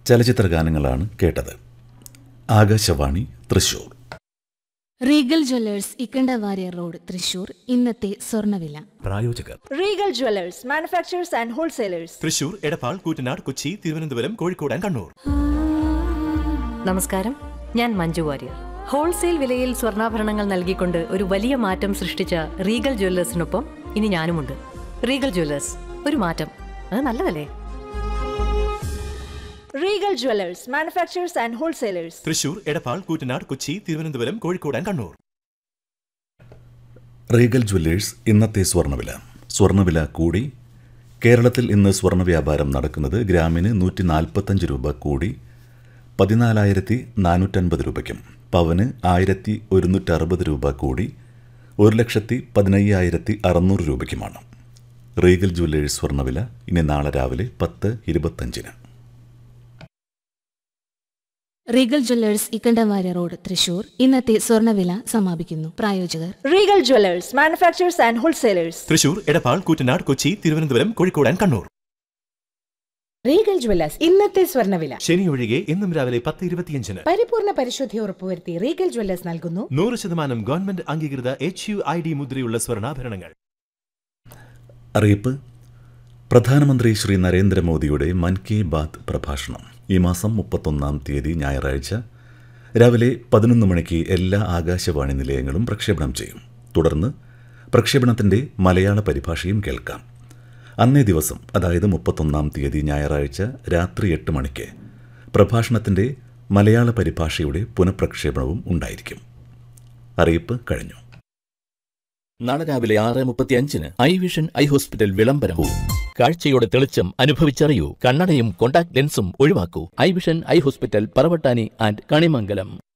ചലച്ചിത്ര ഗാനങ്ങളാണ് കേട്ടത് Akashvani Thrissur Regal Jewellers Ikkanda Warrier road Thrissur ഇന്നത്തെ സ്വർണ്ണവില പ്രായോജകർ Regal Jewelers, manufacturers and wholesalers. Thrissur Edappal Koottanad Kochi Thiruvananthapuram Kozhikode and Kannur നമസ്കാരം ഞാൻ മഞ്ജു വാര്യർ ഹോൾസെയിൽ വിലയിൽ സ്വർണ്ണാഭരണങ്ങൾ നൽകിക്കൊണ്ട് ഒരു വലിയ മാറ്റം സൃഷ്ടിച്ച റീഗൽ ജ്വല്ലേഴ്സിനൊപ്പം ഇനി ഞാനുമുണ്ട് റീഗൽ ജ്വല്ലേഴ്സ് ഒരു മാറ്റം അത് നല്ലതല്ലേ Regal Jewelers, manufacturers and wholesalers. Thrissur Edappal Koottanad Kochi Thiruvananthapuram Kozhikode and Kannur Regal Jewellers ഇന്നത്തെ സ്വർണ്ണവില സ്വർണ്ണവില കൂടി കേരളത്തിൽ ഇന്ന് സ്വർണ്ണ വ്യാപാരം നടക്കുന്നത് ഗ്രാമിന് നൂറ്റി നാൽപ്പത്തഞ്ച് രൂപ കൂടി പതിനാലായിരത്തി നാനൂറ്റൻപത് രൂപയ്ക്കും പവന് ആയിരത്തി ഒരുന്നൂറ്റി അറുപത് രൂപ കൂടി ഒരു ലക്ഷത്തി പതിനയ്യായിരത്തി അറുന്നൂറ് രൂപയ്ക്കുമാണ് റീഗൽ ജ്വല്ലേഴ്സ് സ്വർണ്ണവില ഇനി നാളെ രാവിലെ പത്ത് ഇരുപത്തഞ്ചിന് Regal Jewellers Ikkanda Warrier road Thrissur ഇന്നത്തെ സ്വർണ്ണവില സമാപിക്കുന്നു പ്രായോജകർ Regal Jewelers, manufacturers and wholesalers. Thrissur Edappal Koottanad Kochi Thiruvananthapuram Kozhikode and Kannur Regal Jewellers ഇന്നത്തെ സ്വർണ്ണവില ശനി ഒഴികെ ഇന്നും രാവിലെ പത്ത് ഇരുപത്തിയഞ്ചിന് പരിപൂർണ പരിശുദ്ധി ഉറപ്പുവരുത്തി റീഗൽ ജ്വല്ലേഴ്സ് നൽകുന്നു നൂറ് ശതമാനം ഗവൺമെന്റ് അംഗീകൃത എച്ച് യു ഐ ഡി മുദ്രയുള്ള സ്വർണ്ണാഭരണങ്ങൾ അറിയിപ്പ് പ്രധാനമന്ത്രി ശ്രീ നരേന്ദ്രമോദിയുടെ മൻ കി ബാത്ത് പ്രഭാഷണം ഈ മാസം മുപ്പത്തൊന്നാം തീയതി ഞായറാഴ്ച രാവിലെ പതിനൊന്ന് മണിക്ക് എല്ലാ ആകാശവാണി നിലയങ്ങളും പ്രക്ഷേപണം ചെയ്യും തുടർന്ന് പ്രക്ഷേപണത്തിൻ്റെ മലയാള പരിഭാഷയും കേൾക്കാം അന്നേ ദിവസം അതായത് മുപ്പത്തൊന്നാം തീയതി ഞായറാഴ്ച രാത്രി എട്ട് മണിക്ക് പ്രഭാഷണത്തിൻ്റെ മലയാള പരിഭാഷയുടെ പുനഃപ്രക്ഷേപണവും ഉണ്ടായിരിക്കും അറിയിപ്പ് കഴിഞ്ഞു നാളെ രാവിലെ ആറ് മുപ്പത്തി അഞ്ചിന് ഐ വിഷൻ ഐ ഹോസ്പിറ്റൽ വിളംബരവും കാഴ്ചയുടെ തെളിച്ചം അനുഭവിച്ചറിയൂ കണ്ണടയും കോണ്ടാക്ട് ലെൻസും ഒഴിവാക്കൂ eye vision eye hospital Paravattani and Kanimangalam